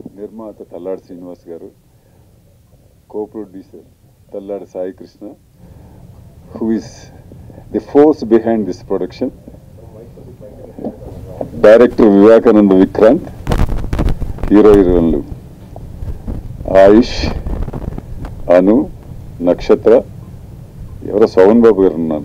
నిర్మాత Talladi Srinivas garu co producer Talladi Sai Krishna who is the force behind this production director Vivekananda Vikrant hero హీరోయిన్లు ఆయుష్ అను నక్షత్ర ఎవరో శోభన్ బాబు గారు ఉన్నారు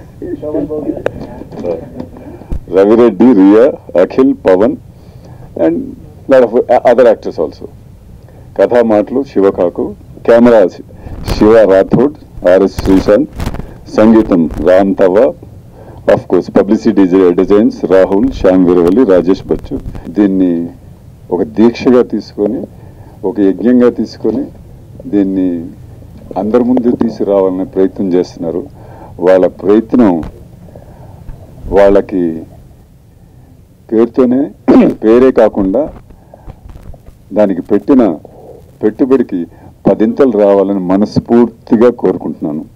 Ravi Reddy Riya Akhil Pavan and lot of other actors also కథా మాటలు శివకాకు కెమెరా శివ రాథోడ్ ఆర్ఎస్ శ్రీశాంత్ సంగీతం రామ్ తవా of course publicity designs Rahul Shyam Veeravalli Rajesh Bachchu దీన్ని ఒక దీక్షగా తీసుకొని ఒక యజ్ఞంగా తీసుకొని దీన్ని అందరి ముందు తీసుకురావాలనే ప్రయత్నం చేస్తున్నారు వాళ్ళ ప్రయత్నం వాళ్ళకి పేరుతోనే పేరే కాకుండా దానికి పెట్టిన పెట్టుబడికి పదింతలు రావాలని మనస్ఫూర్తిగా కోరుకుంటున్నాను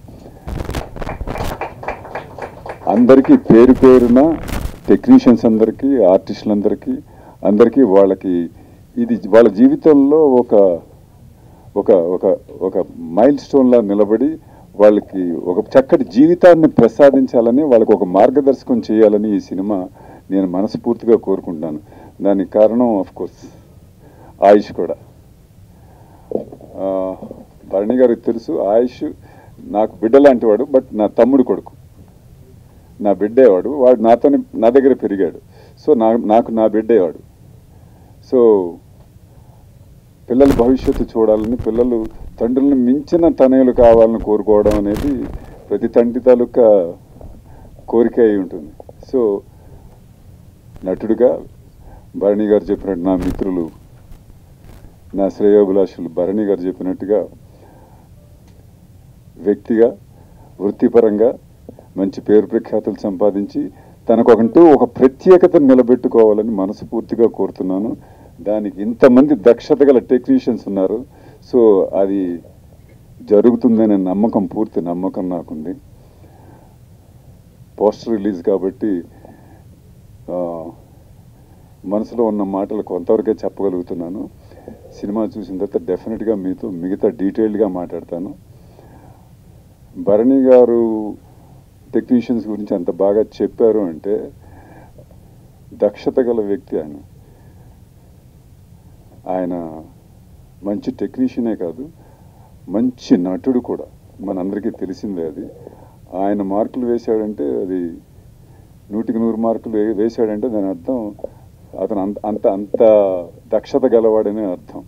అందరికీ పేరు పేరున టెక్నీషియన్స్ అందరికీ ఆర్టిస్టులందరికీ అందరికీ వాళ్ళకి ఇది వాళ్ళ జీవితంలో ఒక ఒక ఒక ఒక మైల్ స్టోన్లా నిలబడి వాళ్ళకి ఒక చక్కటి జీవితాన్ని ప్రసాదించాలని వాళ్ళకి ఒక మార్గదర్శకం చేయాలని ఈ సినిమా నేను మనస్ఫూర్తిగా కోరుకుంటున్నాను దానికి కారణం ఆఫ్ కోర్స్ ఆయుష్ కూడా ఆ, భరణి గారికి తెలుసు ఆయుష్ నాకు బిడ్డ లాంటి వాడు బట్ నా తమ్ముడు కొడుకు నా బిడ్డేవాడు వాడు నాతోనే నా దగ్గర పెరిగాడు సో నా నాకు నా బిడ్డేవాడు సో పిల్లల భవిష్యత్తు చూడాలని పిల్లలు తండ్రులను మించిన తనయులు కావాలని కోరుకోవడం అనేది ప్రతి తండ్రి తాలూకా కోరిక అయి ఉంటుంది సో నటుడిగా భరణి గారు చెప్పినట్టు నా మిత్రులు నా శ్రేయోభిలాషులు భరణి గారు చెప్పినట్టుగా వ్యక్తిగా వృత్తిపరంగా మంచి పేరు ప్రఖ్యాతులు సంపాదించి తనకొకంటూ ఒక ప్రత్యేకతను నిలబెట్టుకోవాలని మనస్ఫూర్తిగా కోరుతున్నాను దానికి ఇంతమంది దక్షత గల టెక్నీషియన్స్ ఉన్నారు సో అది జరుగుతుందనే నమ్మకం పూర్తి నమ్మకం నాకుంది పోస్టర్ రిలీజ్ కాబట్టి ఆ, మనసులో ఉన్న మాటలు కొంతవరకే చెప్పగలుగుతున్నాను సినిమా చూసిన తర్వాత డెఫినెట్గా మీతో మిగతా డీటెయిల్డ్గా మాట్లాడతాను భరణి గారు టెక్నీషియన్స్ గురించి అంత బాగా చెప్పారు అంటే దక్షత గల వ్యక్తి ఆయన ఆయన మంచి టెక్నీషియనే కాదు మంచి నటుడు కూడా మనందరికీ తెలిసిందే అది ఆయన మార్కులు వేశాడంటే అది నూటికి నూరు మార్కులు వే- వేశాడంటే దాని అర్థం అతను అంత అంత అంత దక్షత గలవాడనే అర్థం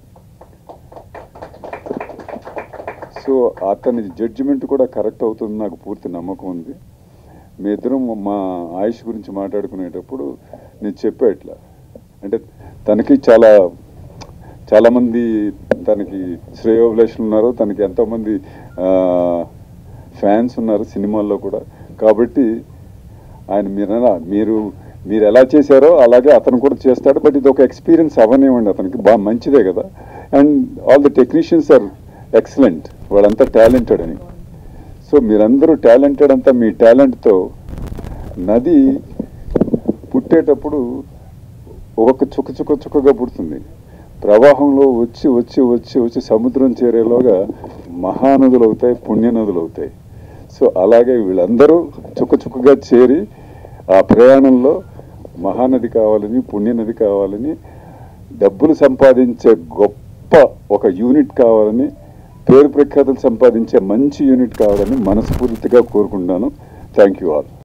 సో అతని జడ్జిమెంట్ కూడా కరెక్ట్ అవుతుంది నాకు పూర్తి నమ్మకం ఉంది మీ ఇద్దరం మా ఆయుష్ గురించి మాట్లాడుకునేటప్పుడు నేను చెప్పా ఇట్లా అంటే తనకి చాలా చాలామంది తనకి శ్రేయోభిలాషులు ఉన్నారు తనకి ఎంతోమంది ఫ్యాన్స్ ఉన్నారు సినిమాల్లో కూడా కాబట్టి ఆయన మీరు ఎలా- మీరు మీరు ఎలా చేశారో అలాగే అతను కూడా చేస్తాడు బట్ ఇది ఒక ఎక్స్పీరియన్స్ అవ్వనివ్వండి అతనికి బాగా మంచిదే కదా and all the technicians are excellent వాళ్ళంతా టాలెంటెడ్ అని సో మీరందరూ టాలెంటెడ్ అంతా మీ టాలెంట్తో నది పుట్టేటప్పుడు ఒక్కొక్క చుక్క చుక్క చుక్కగా పుడుతుంది ప్రవాహంలో వచ్చి వచ్చి వచ్చి వచ్చి సముద్రం చేరేలోగా మహానదులు అవుతాయి పుణ్యనదులు అవుతాయి సో అలాగే వీళ్ళందరూ చుక్క చుక్కగా చేరి ఆ ప్రయాణంలో మహానది కావాలని పుణ్యనది కావాలని డబ్బులు సంపాదించే గొప్ప ఒక యూనిట్ కావాలని పేరు ప్రఖ్యాతులు సంపాదించే మంచి యూనిట్ కావాలని మనస్ఫూర్తిగా కోరుకుంటున్నాను థ్యాంక్ యూ ఆల్